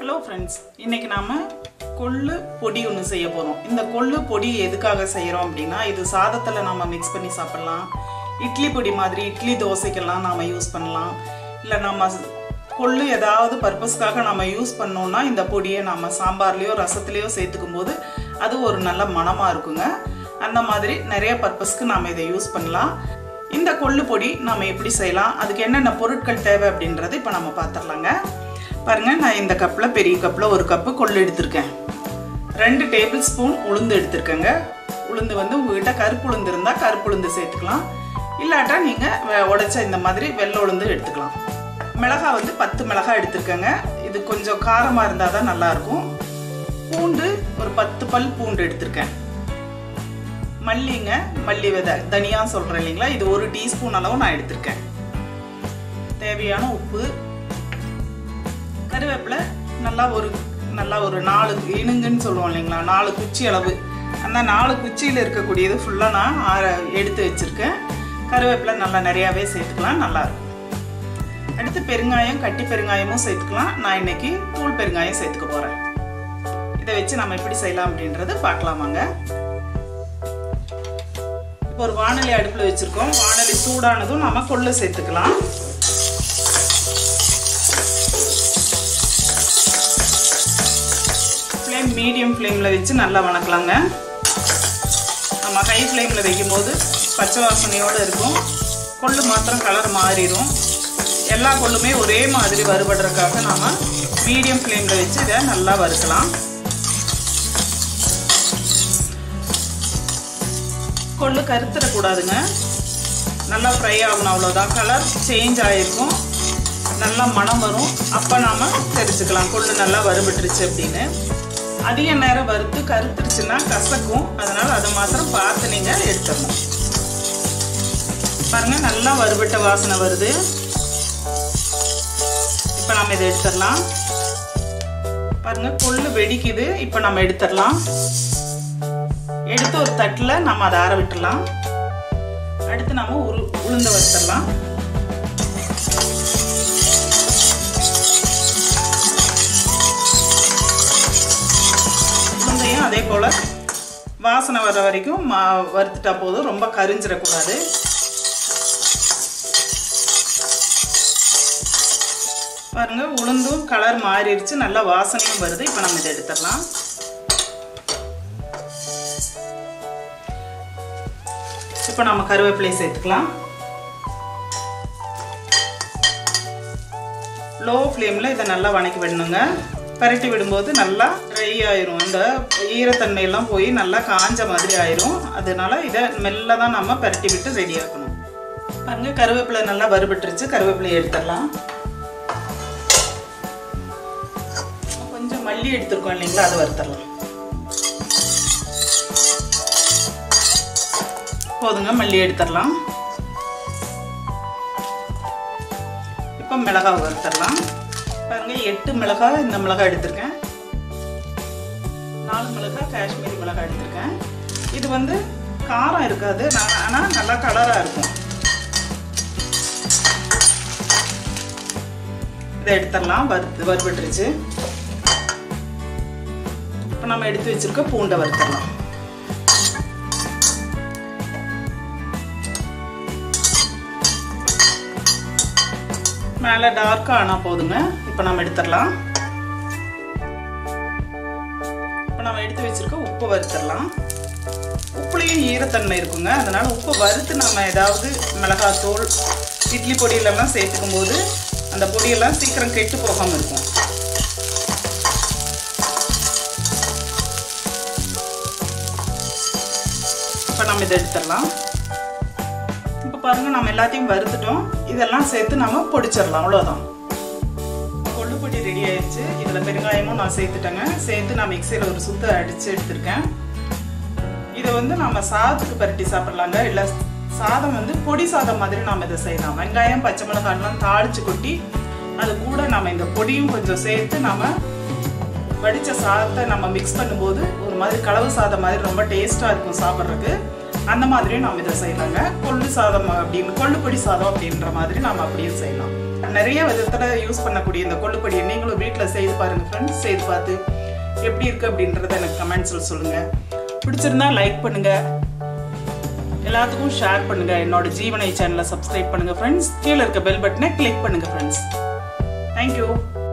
hello friends இன்னைக்கு நாம கொள்ளு பொடி ஒன்று செய்ய போகிறோம் இந்த கொள்ளு பொடி எதுக்காக செய்கிறோம் அப்படின்னா இது சாதத்தில் நாம மிக்ஸ் பண்ணி சாப்பிட்லாம் இட்லி பொடி மாதிரி இட்லி தோசைக்கெல்லாம் நாம யூஸ் பண்ணலாம் இல்லை நம்ம கொள்ளு ஏதாவது பர்பஸ்க்காக நம்ம யூஸ் பண்ணோம்னா இந்த பொடியை நம்ம சாம்பார்லேயோ ரசத்துலேயோ சேர்த்துக்கும் போது அது ஒரு நல்ல மணமாக இருக்குங்க அந்த மாதிரி நிறைய பர்பஸ்க்கு நாம் இதை யூஸ் பண்ணலாம் இந்த கொள்ளு பொடி நம்ம எப்படி செய்யலாம் அதுக்கு என்னென்ன பொருட்கள் தேவை அப்படின்றது இப்போ நம்ம பார்த்துடலாங்க பாருங்க நான் இந்த கப்பில் பெரிய கப்பில் ஒரு கப்பு கொள்ளு எடுத்திருக்கேன் ரெண்டு டேபிள் ஸ்பூன் உளுந்து எடுத்திருக்கேங்க உளுந்து வந்து உங்ககிட்ட கருப்பு உளுந்து இருந்தால் கருப்பு உளுந்து சேர்த்துக்கலாம் இல்லாட்டா நீங்கள் உடைச்ச இந்த மாதிரி வெள்ளை உளுந்து எடுத்துக்கலாம் மிளகாய் வந்து பத்து மிளகாய் எடுத்திருக்கேங்க இது கொஞ்சம் காரமாக இருந்தால் தான் நல்லாயிருக்கும் பூண்டு ஒரு பத்து பல் பூண்டு எடுத்திருக்கேன் மல்லிங்க மல்லி விதை தனியா சொல்கிறேன் இல்லைங்களா இது ஒரு டீஸ்பூன் அளவு நான் எடுத்திருக்கேன் தேவையான உப்பு கருவேப்பிலை நல்லா ஒரு நல்லா ஒரு நாலு இணுங்குன்னு சொல்லுவோம் இல்லைங்களா நாலு குச்சி அளவு அந்த நாலு குச்சியில் இருக்கக்கூடியது ஃபுல்லாக நான் ஆற எடுத்து வச்சுருக்கேன் கருவேப்பிலை நல்லா நிறையாவே சேர்த்துக்கலாம் நல்லாயிருக்கும் அடுத்து பெருங்காயம் கட்டி பெருங்காயமும் சேர்த்துக்கலாம் நான் இன்னைக்கு தூள் பெருங்காயம் சேர்த்துக்க போகிறேன் இதை வச்சு நம்ம எப்படி செய்யலாம் அப்படின்றது பார்க்கலாமாங்க இப்போ ஒரு வானொலி அடுப்பில் வச்சுருக்கோம் வானொலி சூடானதும் நம்ம கொள்ளு சேர்த்துக்கலாம் ஃப்ளேம் மீடியம் ஃப்ளேமில் வச்சு நல்லா வணக்கலாங்க நம்ம ஹை ஃப்ளேமில் வைக்கும்போது பச்சை வாசனையோடு இருக்கும் கொள்ளு மாத்திரம் கலர் மாறிடும் எல்லா கொள்ளுமே ஒரே மாதிரி வறுபடுறதுக்காக நாம் மீடியம் ஃப்ளேமில் வச்சு இதை நல்லா வறுக்கலாம் கொள்ளு கருத்துடக்கூடாதுங்க நல்லா ஃப்ரை ஆகணும் அவ்வளோதான் கலர் சேஞ்ச் ஆகிருக்கும் நல்லா மனம் வரும் அப்போ நாம் தெரிஞ்சுக்கலாம் கொள்ளு நல்லா வறுபட்டுருச்சு அப்படின்னு அதிக நேரம் வறுத்து கருத்துருச்சுன்னா கசக்கும் அதனால் அதை மாத்திரம் பார்த்து நீங்கள் எடுத்துடணும் பாருங்கள் நல்லா வறுபட்ட வாசனை வருது இப்போ நம்ம இதை எடுத்துடலாம் பாருங்கள் கொள்ளு வெடிக்குது இப்போ நம்ம எடுத்துடலாம் எடுத்து ஒரு தட்டில் நம்ம அதை ஆற விட்டுடலாம் அடுத்து நம்ம உரு உளுந்து வச்சிடலாம் உளுந்தையும் அதே போல் வாசனை வர வரைக்கும் மா வறுத்துட்டா போதும் ரொம்ப கரிஞ்சிடக்கூடாது பாருங்க உளுந்தும் கலர் மாறிடுச்சு நல்லா வாசனையும் வருது இப்போ நம்ம இதை எடுத்துடலாம் இப்போ நம்ம கருவேப்பிலையை சேர்த்துக்கலாம் லோ ஃப்ளேமில் இதை நல்லா வணக்கி விடணுங்க பரட்டி விடும்போது நல்லா ட்ரை ஆயிரும் அந்த ஈரத்தன்மையெல்லாம் போய் நல்லா காஞ்ச மாதிரி ஆயிரும் அதனால இதை மெல்ல தான் நம்ம பரட்டி விட்டு ரெடி ஆக்கணும் பாருங்க கருவேப்பிலை நல்லா வறுபட்டுருச்சு கருவேப்பிலையை எடுத்துடலாம் கொஞ்சம் மல்லி எடுத்துருக்கோம் இல்லைங்களா அதை வறுத்தரலாம் போதுங்க மல்லி எடுத்துடலாம் இப்போ மிளகாய் வறுத்தரலாம் பாருங்க எட்டு மிளகாய் இந்த மிளகாய் எடுத்திருக்கேன் நாலு மிளகாய் காஷ்மீரி மிளகாய் எடுத்திருக்கேன் இது வந்து காரம் இருக்காது ஆனால் நல்லா கலராக இருக்கும் இதை எடுத்துடலாம் வறுத்து வறுபட்டுருச்சு இப்போ நம்ம எடுத்து வச்சிருக்க பூண்டை வறுத்தரலாம் மேலே டார்க்காக ஆனால் போதுங்க இப்போ நம்ம எடுத்துடலாம் இப்போ நம்ம எடுத்து வச்சுருக்க உப்பு வறுத்துடலாம் உப்புலேயும் ஈரத்தன்மை இருக்குங்க அதனால் உப்பு வறுத்து நம்ம ஏதாவது மிளகாத்தூள் இட்லி பொடியிலெல்லாம் சேர்த்துக்கும் போது அந்த பொடியெல்லாம் சீக்கிரம் கெட்டு போகாமல் இருக்கும் இப்போ நம்ம இதை எடுத்துடலாம் இப்போ பாருங்கள் நம்ம எல்லாத்தையும் வறுத்துட்டோம் இதெல்லாம் சேர்த்து நம்ம பொடிச்சிடலாம் அவ்வளோதான் கொள்ளு பொடி ரெடி ஆயிடுச்சு இதில் பெருங்காயமும் நான் சேர்த்துட்டேங்க சேர்த்து நான் மிக்சியில் ஒரு சுத்த அடித்து எடுத்திருக்கேன் இதை வந்து நம்ம சாதத்துக்கு பரட்டி சாப்பிட்லாங்க இல்லை சாதம் வந்து பொடி சாதம் மாதிரி நாம் இதை செய்யலாம் வெங்காயம் பச்சை மிளகாய்லாம் தாளித்து கொட்டி அது கூட நம்ம இந்த பொடியும் கொஞ்சம் சேர்த்து நம்ம வடித்த சாதத்தை நம்ம மிக்ஸ் பண்ணும்போது ஒரு மாதிரி கலவு சாதம் மாதிரி ரொம்ப டேஸ்ட்டாக இருக்கும் சாப்பிட்றதுக்கு அந்த மாதிரியும் நாம் இதை செய்யலாங்க கொள்ளு சாதம் அப்படின்னு கொள்ளுப்பொடி சாதம் அப்படின்ற மாதிரி நாம் அப்படியும் செய்யலாம் நிறைய விதத்தில் யூஸ் பண்ணக்கூடிய இந்த கொள்ளுப்பொடியை நீங்களும் வீட்டில் செய்து பாருங்கள் ஃப்ரெண்ட்ஸ் செய்து பார்த்து எப்படி இருக்குது அப்படின்றத எனக்கு கமெண்ட்ஸில் சொல்லுங்கள் பிடிச்சிருந்தா லைக் பண்ணுங்கள் எல்லாத்துக்கும் ஷேர் பண்ணுங்கள் என்னோட ஜீவனை சேனலை சப்ஸ்கிரைப் பண்ணுங்கள் ஃப்ரெண்ட்ஸ் கீழே இருக்க பெல் பட்டனை கிளிக் பண்ணுங்கள் ஃப்ரெண்ட்ஸ் தேங்க்யூ